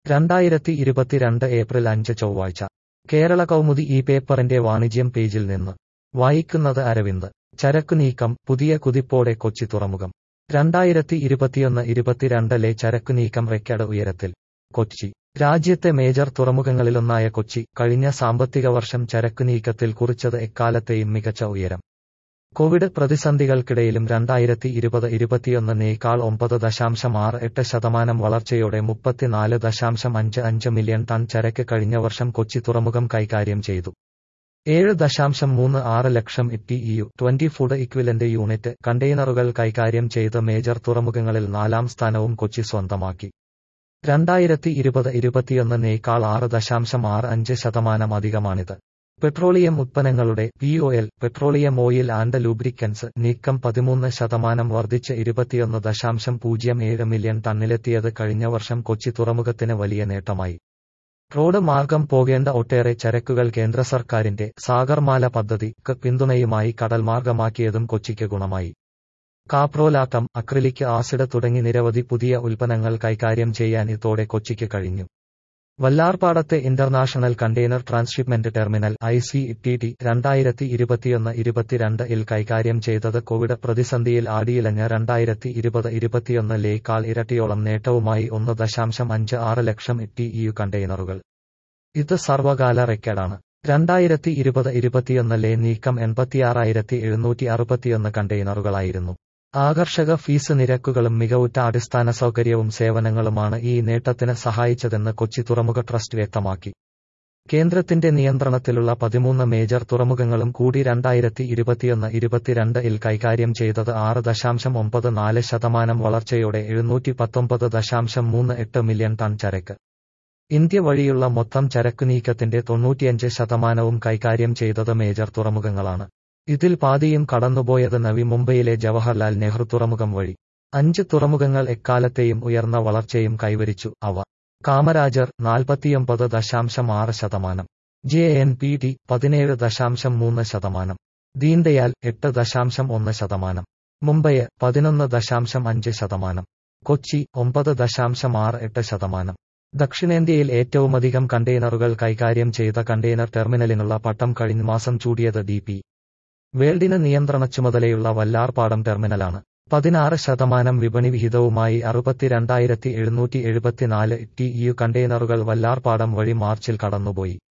രണ്ടായിരത്തി ഇരുപത്തിരണ്ട് ഏപ്രിൽ അഞ്ച് ചൊവ്വാഴ്ച കേരള കൗമുദി ഈ പേപ്പറിന്റെ വാണിജ്യം പേജിൽ നിന്ന് വായിക്കുന്നത് അരവിന്ദ് ചരക്കു നീക്കം പുതിയ കുതിപ്പോടെ കൊച്ചി തുറമുഖം രണ്ടായിരത്തി ഇരുപത്തിയൊന്ന് ഇരുപത്തിരണ്ടിലെ ചരക്കു നീക്കം റെക്കോർഡ് ഉയരത്തിൽ കൊച്ചി രാജ്യത്തെ മേജർ തുറമുഖങ്ങളിലൊന്നായ കൊച്ചി കഴിഞ്ഞ സാമ്പത്തിക വർഷം ചരക്കു നീക്കത്തിൽ കുറിച്ചത് എക്കാലത്തെയും മികച്ച ഉയരം കോവിഡ് പ്രതിസന്ധികൾക്കിടയിലും രണ്ടായിരത്തി ഇരുപത് ഇരുപത്തിയൊന്നിനേക്കാൾ ഒമ്പത് ദശാംശം ആറ് എട്ട് ശതമാനം വളർച്ചയോടെ മുപ്പത്തിനാല് ദശാംശം അഞ്ച് അഞ്ച് മില്യൺ ടൺ ചരക്ക് കഴിഞ്ഞ വർഷം കൊച്ചി തുറമുഖം കൈകാര്യം ചെയ്തു ഏഴ് ദശാംശം മൂന്ന് ആറ് ലക്ഷം ഇ ഇയു ട്വന്റി ഫുഡ് ഇക്വിലന്റ് യൂണിറ്റ് കണ്ടെയ്നറുകൾ കൈകാര്യം ചെയ്ത മേജർ തുറമുഖങ്ങളിൽ നാലാം സ്ഥാനവും കൊച്ചി സ്വന്തമാക്കി രണ്ടായിരത്തി ഇരുപത് ഇരുപത്തിയൊന്നിനേക്കാൾ ആറ് ദശാംശം ആറ് അഞ്ച് ശതമാനം അധികമാണിത് പെട്രോളിയം ഉത്പന്നങ്ങളുടെ P O L petroleum oil and lubricants നീക്കം പതിമൂന്ന് ശതമാനം വർദ്ധിച്ച് ഇരുപത്തിയൊന്ന് ദശാംശം പൂജ്യം ഏഴ് മില്യൺ ടണ്ണിലെത്തിയത് കഴിഞ്ഞ വർഷം കൊച്ചി തുറമുഖത്തിന് വലിയ നേട്ടമായി റോഡ് മാർഗം പോകേണ്ട ഒട്ടേറെ ചരക്കുകൾ കേന്ദ്ര സർക്കാരിന്റെ സാഗർമാല പദ്ധതിക്ക് പിന്തുണയുമായി കടൽമാർഗമാക്കിയതും കൊച്ചിക്ക് ഗുണമായി കാപ്രോലാട്ടം അക്രിലിക് ആസിഡ് തുടങ്ങി നിരവധി പുതിയ ഉൽപ്പന്നങ്ങൾ കൈകാര്യം ചെയ്യാൻ ഇതോടെ കൊച്ചിക്ക് കഴിഞ്ഞു വല്ലാർപാടത്തെ international container transshipment terminal I C T T രണ്ടായിരത്തി ഇരുപത്തിയൊന്ന് ഇരുപത്തിരണ്ട് ഇൽ കൈകാര്യം ചെയ്തത് കോവിഡ് പ്രതിസന്ധിയിൽ ആടിയിലഞ്ഞ രണ്ടായിരത്തി ഇരുപത് ഇരുപത്തിയൊന്നിലേക്കാൾ ഇരട്ടിയോളം നേട്ടവുമായി ഒന്ന് ദശാംശം അഞ്ച് ആറ് ലക്ഷം ടി ഇയു കണ്ടെയ്നറുകൾ ഇത് സർവകാല റെക്കോർഡാണ് രണ്ടായിരത്തി ഇരുപത് ഇരുപത്തിയൊന്നിലെ നീക്കം എൺപത്തിയാറായിരത്തി എഴുന്നൂറ്റി അറുപത്തിയൊന്ന് കണ്ടെയ്നറുകളായിരുന്നു ആകർഷക ഫീസ് നിരക്കുകളും മികവുറ്റ അടിസ്ഥാന സൗകര്യവും സേവനങ്ങളുമാണ് ഈ നേട്ടത്തിന് സഹായിച്ചതെന്ന് കൊച്ചി തുറമുഖ ട്രസ്റ്റ് വ്യക്തമാക്കി കേന്ദ്രത്തിന്റെ നിയന്ത്രണത്തിലുള്ള പതിമൂന്ന് മേജർ തുറമുഖങ്ങളും കൂടി രണ്ടായിരത്തി ഇരുപത്തിയൊന്ന് ഇരുപത്തിരണ്ട് ഇൽ കൈകാര്യം ചെയ്തത് ആറ് ദശാംശം ഒമ്പത് നാല് ശതമാനം വളർച്ചയോടെ എഴുന്നൂറ്റി പത്തൊമ്പത് ദശാംശം മൂന്ന് എട്ട് മില്യൺ ടൺ ചരക്ക് ഇന്ത്യ വഴിയുള്ള മൊത്തം ചരക്കു നീക്കത്തിന്റെ തൊണ്ണൂറ്റിയഞ്ച് ശതമാനവും കൈകാര്യം ചെയ്തത് മേജർ തുറമുഖങ്ങളാണ് ഇതിൽ പാതിയും കടന്നുപോയത് നവി മുംബൈയിലെ ജവഹർലാൽ നെഹ്റു തുറമുഖം വഴി അഞ്ച് തുറമുഖങ്ങൾ എക്കാലത്തെയും ഉയർന്ന വളർച്ചയും കൈവരിച്ചു അവ കാമരാജർ നാൽപ്പത്തിയൊമ്പത് ദശാംശം ആറ് ശതമാനം ജെ എൻ പി ടി പതിനേഴ് ദശാംശം മൂന്ന് ശതമാനം ദീൻദയാൽ എട്ട് ദശാംശം ഒന്ന് ശതമാനം മുംബൈ പതിനൊന്ന് ദശാംശം അഞ്ച് ശതമാനം കൊച്ചി ഒമ്പത് ദശാംശം ആറ് എട്ട് ശതമാനം ദക്ഷിണേന്ത്യയിൽ ഏറ്റവുമധികം കണ്ടെയ്നറുകൾ കൈകാര്യം ചെയ്ത കണ്ടെയ്നർ ടെർമിനലിനുള്ള പട്ടം കഴിഞ്ഞ മാസം ചൂടിയത് ഡി പി വേൾഡിന് നിയന്ത്രണ ചുമതലയുള്ള വല്ലാർപാടം ടെർമിനലാണ് പതിനാറ് ശതമാനം വിപണി വിഹിതവുമായി അറുപത്തിരണ്ടായിരത്തി എഴുന്നൂറ്റി എഴുപത്തിനാല് ടി ഇയു കണ്ടെയ്നറുകൾ വല്ലാർപാടം വഴി മാർച്ചിൽ കടന്നുപോയി